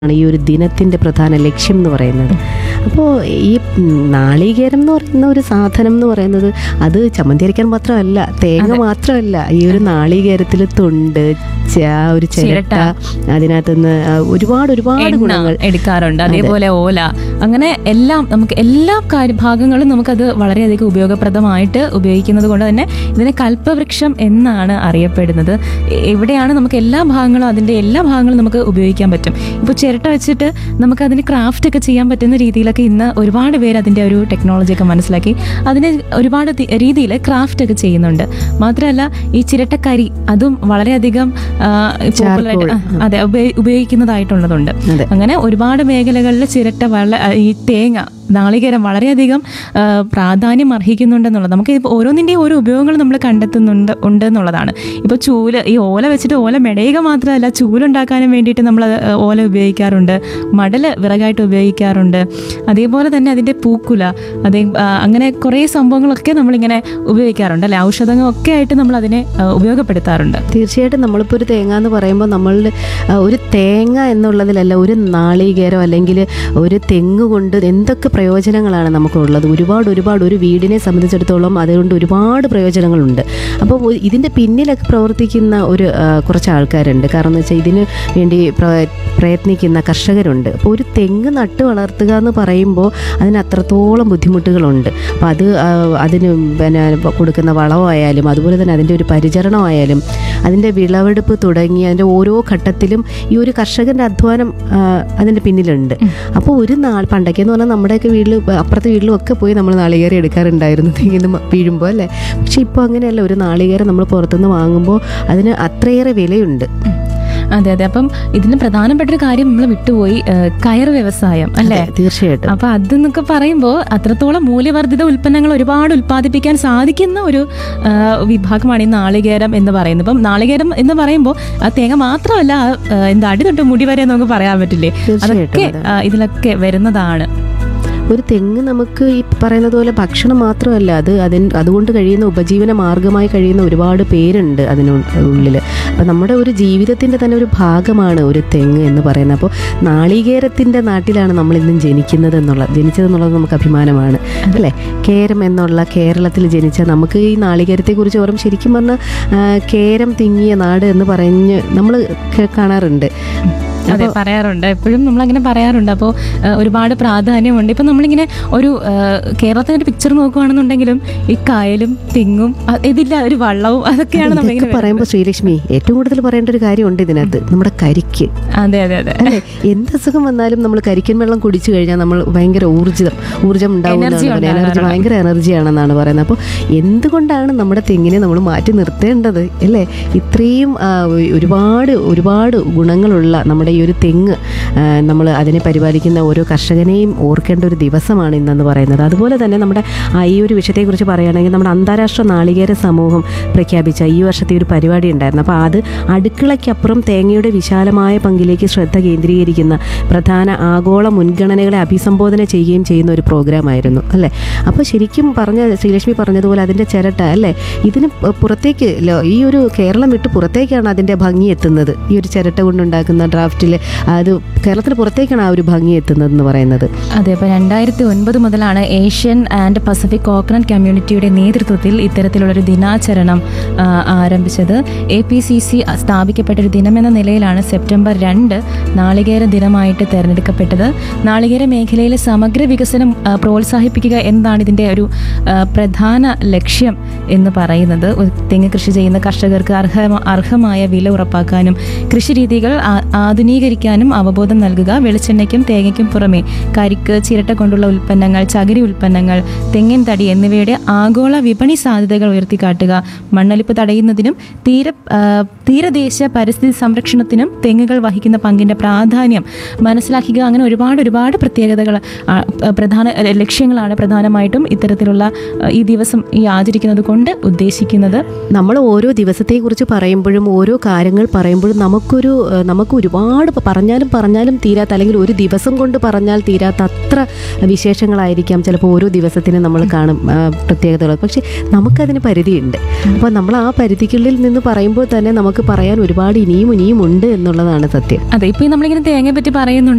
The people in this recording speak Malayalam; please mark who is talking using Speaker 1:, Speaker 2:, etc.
Speaker 1: ആണ് ഈ ഒരു ദിനത്തിൻ്റെ പ്രധാന ലക്ഷ്യം എന്ന് പറയുന്നത് അപ്പോൾ ഈ ഉം, നാളികേരം എന്ന് പറയുന്ന ഒരു സാധനം എന്ന് പറയുന്നത് അത് ചമ്മന്തി അരയ്ക്കാൻ മാത്രമല്ല തേങ്ങ മാത്രമല്ല ഈ ഒരു നാളികേരത്തിൽ തൊണ്ട് ച- ആ ഒരു ചിരട്ട അതിനകത്തുനിന്ന് ആ, ഒരുപാട് ഒരുപാട്
Speaker 2: എണ്ണ
Speaker 1: ഗുണങ്ങൾ
Speaker 2: എടുക്കാറുണ്ട് അതേപോലെ ഓല അങ്ങനെ എല്ലാം നമുക്ക് എല്ലാ കാര്യ ഭാഗങ്ങളും നമുക്കത് വളരെയധികം ഉപയോഗപ്രദമായിട്ട് ഉപയോഗിക്കുന്നത് കൊണ്ട് തന്നെ ഇതിനെ കൽപ്പവൃക്ഷം എന്നാണ് അറിയപ്പെടുന്നത് എ- എവിടെയാണ് നമുക്ക് എല്ലാ ഭാഗങ്ങളും അതിന്റെ എല്ലാ ഭാഗങ്ങളും നമുക്ക് ഉപയോഗിക്കാൻ പറ്റും ഇപ്പോൾ ചിരട്ട വെച്ചിട്ട് നമുക്ക് അതിന് ക്രാഫ്റ്റ് ഒക്കെ ചെയ്യാൻ പറ്റുന്ന രീതിയിലൊക്കെ ഇന്ന് ഒരുപാട് പേര് അതിന്റെ ഒരു ടെക്നോളജി ഒക്കെ മനസ്സിലാക്കി അതിന് ഒരുപാട് രീതിയിൽ ക്രാഫ്റ്റ് ഒക്കെ ചെയ്യുന്നുണ്ട് മാത്രമല്ല ഈ ചിരട്ടക്കരി അതും വളരെയധികം പോപ്പുലർ ആയിട്ട് ആ, അതെ ഉപയോഗി- ഉപയോഗിക്കുന്നതായിട്ടുള്ളതുണ്ട്
Speaker 1: അതെ.
Speaker 2: അങ്ങനെ ഒരുപാട് മേഖലകളിൽ ചിരട്ട വള ഈ തേങ്ങ നാളികേരം വളരെയധികം ആ, പ്രാധാന്യം അർഹിക്കുന്നുണ്ടെന്നുള്ളത് നമുക്ക് ഇപ്പോൾ ഓരോന്നിൻ്റെയും ഓരോ ഉപയോഗങ്ങൾ നമ്മൾ കണ്ടെത്തുന്നുണ്ട് ഉണ്ട് എന്നുള്ളതാണ് ഇപ്പോൾ ചൂല് ഈ ഓല വെച്ചിട്ട് ഓല മെടയുക മാത്രമല്ല ചൂലുണ്ടാക്കാനും വേണ്ടിയിട്ട് നമ്മൾ അത്, ആ, ഓല ഉപയോഗിക്കാറുണ്ട് മടല് വിറകായിട്ട് ഉപയോഗിക്കാറുണ്ട് അതേപോലെ തന്നെ അതിൻ്റെ പൂക്കുല അതേ ആ, അങ്ങനെ കുറേ സംഭവങ്ങളൊക്കെ നമ്മളിങ്ങനെ ഉപയോഗിക്കാറുണ്ട് അല്ലെ ഔഷധങ്ങളൊക്കെ ആയിട്ട് നമ്മൾ അതിനെ ആ, ഉപയോഗപ്പെടുത്താറുണ്ട്
Speaker 1: തീർച്ചയായിട്ടും നമ്മളിപ്പോൾ ഒരു തേങ്ങ എന്ന് പറയുമ്പോൾ നമ്മൾ ഒരു തേങ്ങ എന്നുള്ളതിലല്ല ഒരു നാളികേരം അല്ലെങ്കിൽ ഒരു തെങ്ങ് കൊണ്ട് എന്തൊക്കെ പ്രയോജനങ്ങളാണ് നമുക്കുള്ളത് ഒരുപാട് ഒരുപാട് ഒരു വീടിനെ സംബന്ധിച്ചിടത്തോളം അതുകൊണ്ട് ഒരുപാട് പ്രയോജനങ്ങളുണ്ട് അപ്പോൾ ഒ- ഇതിൻ്റെ പിന്നിലൊക്കെ പ്രവർത്തിക്കുന്ന ഒരു ആ, കുറച്ച് ആൾക്കാരുണ്ട് കാരണം എന്ന് വെച്ചാൽ ഇതിന് വേണ്ടി പ്ര- പ്രയത്നിക്കുന്ന കർഷകരുണ്ട് അപ്പോൾ ഒരു തെങ്ങ് നട്ട് വളർത്തുക എന്ന് പറയുമ്പോൾ അതിന് അത്രത്തോളം ബുദ്ധിമുട്ടുകളുണ്ട് അപ്പോൾ അത് ആ, അതിന് പിന്നെ കൊടുക്കുന്ന വളമായാലും അതുപോലെ തന്നെ അതിൻ്റെ ഒരു പരിചരണമായാലും അതിൻ്റെ വിളവെടുപ്പ് തുടങ്ങി അതിൻ്റെ ഓരോ ഘട്ടത്തിലും ഈ ഒരു കർഷകൻ്റെ അധ്വാനം ആ, അതിൻ്റെ പിന്നിലുണ്ട് അപ്പോൾ ഒരു നാൾ പണ്ടൊക്കെ എന്ന് പറഞ്ഞാൽ നമ്മുടെയൊക്കെ വീട്ടിൽ അപ്പുറത്തെ വീട്ടിലും ഒക്കെ പോയി നമ്മൾ നാളികേരം എടുക്കാറുണ്ടായിരുന്നു ഇങ്ങനെ വീഴുമ്പോൾ അല്ലേ പക്ഷെ ഇപ്പോൾ അങ്ങനെയല്ല ഒരു നാളികേരം നമ്മൾ പുറത്തുനിന്ന് വാങ്ങുമ്പോൾ അതിന് അത്രയേറെ വിലയുണ്ട്
Speaker 2: അതെ അതെ അപ്പം ഇതിന് പ്രധാനപ്പെട്ട ഒരു കാര്യം നമ്മൾ വിട്ടുപോയി ഏഹ്, കയർ വ്യവസായം അല്ലേ
Speaker 1: അതെ, തീർച്ചയായിട്ടും
Speaker 2: അപ്പൊ അതെന്നൊക്കെ പറയുമ്പോൾ അത്രത്തോളം മൂല്യവർദ്ധിത ഉൽപ്പന്നങ്ങൾ ഒരുപാട് ഉൽപ്പാദിപ്പിക്കാൻ സാധിക്കുന്ന ഒരു ആ, വിഭാഗമാണ് ഈ നാളികേരം എന്ന് പറയുന്നത് ഇപ്പം നാളികേരം എന്ന് പറയുമ്പോൾ ആ തേങ്ങ മാത്രമല്ല ആ, ആ, എന്താ അടി തൊട്ട് മുടി വരെ നമുക്ക് പറയാൻ പറ്റില്ലേ
Speaker 1: തീർച്ചയായിട്ടും
Speaker 2: അതൊക്കെ ആ, ഇതിലൊക്കെ വരുന്നതാണ്
Speaker 1: ഒരു തെങ്ങ് നമുക്ക് ഈ പറയുന്നത് പോലെ ഭക്ഷണം മാത്രമല്ല അത് അതിന് അതുകൊണ്ട് കഴിയുന്ന ഉപജീവന മാർഗമായി കഴിയുന്ന ഒരുപാട് പേരുണ്ട് അതിനുള്ളിൽ അപ്പം നമ്മുടെ ഒരു ജീവിതത്തിൻ്റെ തന്നെ ഒരു ഭാഗമാണ് ഒരു തെങ്ങ് എന്ന് പറയുന്നത് അപ്പോൾ നാളികേരത്തിൻ്റെ നാട്ടിലാണ് നമ്മൾ ഇന്നും ജനിക്കുന്നത് എന്നുള്ളത് ജനിച്ചതെന്നുള്ളത് നമുക്ക് അഭിമാനമാണ് അല്ലേ കേരം എന്നുള്ള കേരളത്തിൽ ജനിച്ച നമുക്ക് ഈ നാളികേരത്തെക്കുറിച്ച് ഓർമ്മ ശരിക്കും പറഞ്ഞാൽ ആ, കേരം തിങ്ങിയ നാട് എന്ന് പറഞ്ഞ് നമ്മൾ കാണാറുണ്ട്
Speaker 2: അതെ പറയാറുണ്ട് എപ്പോഴും നമ്മൾ അങ്ങനെ പറയാറുണ്ട് അപ്പോൾ ഒരുപാട് പ്രാധാന്യമുണ്ട് ഇപ്പം നമ്മളിങ്ങനെ ഒരു ആ, കേരളത്തിന്റെ ഒരു പിക്ചർ നോക്കുകയാണെന്നുണ്ടെങ്കിലും ഈ കായലും തെങ്ങും അ- ഇതില്ല ഒരു വള്ളവും അതൊക്കെയാണ്
Speaker 1: ഇതൊക്കെ
Speaker 2: നമ്മളിങ്ങനെ
Speaker 1: പറയുമ്പോൾ ശ്രീലക്ഷ്മി ഏറ്റവും കൂടുതൽ പറയേണ്ട ഒരു കാര്യമുണ്ട് ഇതിനകത്ത് നമ്മുടെ കരിക്ക്
Speaker 2: അതെ അതെ അതെ
Speaker 1: അല്ലേ എന്ത് അസുഖം വന്നാലും നമ്മൾ കരിക്കൻ വെള്ളം കുടിച്ചു കഴിഞ്ഞാൽ നമ്മൾ ഭയങ്കര ഊർജിതം ഊർജ്ജം ഉണ്ടാവും
Speaker 2: Energy
Speaker 1: എനർജി
Speaker 2: ഉണ്ടാകാറുണ്ട്.
Speaker 1: ഭയങ്കര എനർജിയാണെന്നാണ് പറയുന്നത് അപ്പോൾ എന്തുകൊണ്ടാണ് നമ്മുടെ തെങ്ങിനെ നമ്മൾ മാറ്റി നിർത്തേണ്ടത് അല്ലേ ഇത്രയും ആ, ഒരുപാട് ഒരുപാട് ഗുണങ്ങളുള്ള നമ്മുടെ ഈ ഒരു തെങ്ങ് നമ്മൾ അതിനെ പരിപാലിക്കുന്ന ഓരോ കർഷകനെയും ഓർക്കേണ്ട ഒരു ദിവസമാണ് ഇന്നെന്ന് പറയുന്നത് അതുപോലെ തന്നെ നമ്മുടെ ആ ഈ ഒരു വിഷയത്തെക്കുറിച്ച് പറയുകയാണെങ്കിൽ നമ്മുടെ അന്താരാഷ്ട്ര നാളികേര സമൂഹം പ്രഖ്യാപിച്ച ഈ വർഷത്തെ ഒരു പരിപാടി ഉണ്ടായിരുന്നു അപ്പോൾ അത് അടുക്കളയ്ക്കപ്പുറം തേങ്ങയുടെ വിശാലമായ പങ്കിലേക്ക് ശ്രദ്ധ കേന്ദ്രീകരിക്കുന്ന പ്രധാന ആഗോള മുൻഗണനകളെ അഭിസംബോധന ചെയ്യുകയും ചെയ്യുന്ന ഒരു പ്രോഗ്രാമായിരുന്നു അല്ലേ അപ്പോൾ ശരിക്കും പറഞ്ഞ ശ്രീലക്ഷ്മി പറഞ്ഞതുപോലെ അതിൻ്റെ ചിരട്ട അല്ലേ ഇതിന് പ- പുറത്തേക്ക് ലോ- ഈ ഒരു കേരളം വിട്ട് പുറത്തേക്കാണ് അതിൻ്റെ ഭംഗി എത്തുന്നത് ഈ ഒരു ചിരട്ട കൊണ്ടുണ്ടാക്കുന്ന ഡ്രാഫ്റ്റിൽ അത് കേരളത്തിന് പുറത്തേക്കാണ് ആ ഒരു ഭംഗി എത്തുന്നത് എന്ന് പറയുന്നത്
Speaker 2: അതെ അപ്പോൾ രണ്ടായിരത്തി ഒൻപത് മുതലാണ് ഏഷ്യൻ ആൻഡ് പസഫിക് കോക്കനട്ട് കമ്മ്യൂണിറ്റിയുടെ നേതൃത്വത്തിൽ ഇത്തരത്തിലുള്ളൊരു ദിനാചരണം ആ, ആരംഭിച്ചത് എ പി സി സി സ്ഥാപിക്കപ്പെട്ട ഒരു ദിനമെന്ന നിലയിലാണ് സെപ്റ്റംബർ രണ്ട് നാളികേര ദിനമായിട്ട് തിരഞ്ഞെടുക്കപ്പെട്ടത് നാളികേര മേഖലയിലെ സമഗ്ര വികസനം ആ, പ്രോത്സാഹിപ്പിക്കുക എന്നതാണ് ഇതിൻ്റെ ഒരു ആ, പ്രധാന ലക്ഷ്യം എന്ന് പറയുന്നത് ഒരു തെങ്ങ് കൃഷി ചെയ്യുന്ന കർഷകർക്ക് അർഹ അർഹമായ വില ഉറപ്പാക്കാനും കൃഷി രീതികൾ ആ- ആധുനീകരിക്കാനും അവബോധം നൽകുക വെളിച്ചെണ്ണയ്ക്കും തേങ്ങയ്ക്കും പുറമെ കരിക്ക് ചിരട്ട കൊണ്ടുള്ള ഉൽപ്പന്നങ്ങൾ ചകിരി ഉൽപ്പന്നങ്ങൾ തെങ്ങിൻ തടി എന്നിവയുടെ ആഗോള വിപണി സാധ്യതകൾ ഉയർത്തിക്കാട്ടുക മണ്ണൊലിപ്പ് തടയുന്നതിനും തീര ആ, തീരദേശ പരിസ്ഥിതി സംരക്ഷണത്തിനും തെങ്ങുകൾ വഹിക്കുന്ന പങ്കിന്റെ പ്രാധാന്യം മനസ്സിലാക്കുക അങ്ങനെ ഒരുപാട് ഒരുപാട് പ്രത്യേകതകൾ ആ, പ്രധാന ലക്ഷ്യങ്ങളാണ് പ്രധാനമായിട്ടും ഇത്തരത്തിലുള്ള ആ, ഈ ദിവസം ഈ ആചരിക്കുന്നത് കൊണ്ട് ഉദ്ദേശിക്കുന്നത്
Speaker 1: നമ്മൾ ഓരോ ദിവസത്തെക്കുറിച്ച് പറയുമ്പോഴും ഓരോ കാര്യങ്ങൾ പറയുമ്പോഴും നമുക്കൊരു ഏഹ്, നമുക്ക് ഒരുപാട് പ- പറഞ്ഞാലും പറഞ്ഞാലും തീരാത്ത അല്ലെങ്കിൽ ഒരു ദിവസം കൊണ്ട് പറഞ്ഞാൽ തീരാത്ത അത്ര വിശേഷങ്ങളായിരിക്കാം ചിലപ്പോൾ ഓരോ ദിവസത്തിന് നമ്മൾ കാണും ആ, പ്രത്യേകതകൾ പക്ഷേ നമുക്കതിന് പരിധിയുണ്ട് അപ്പോൾ നമ്മൾ ആ പരിധിക്കുള്ളിൽ നിന്ന് പറയുമ്പോൾ തന്നെ നമുക്ക് പറയാൻ ഒരുപാട് ഇനിയും ഇനിയും ഉണ്ട് എന്നുള്ളതാണ് സത്യം
Speaker 2: അതെ ഇപ്പൊ നമ്മളിങ്ങനെ തേങ്ങയെ പറ്റി പറയുന്നുണ്ട്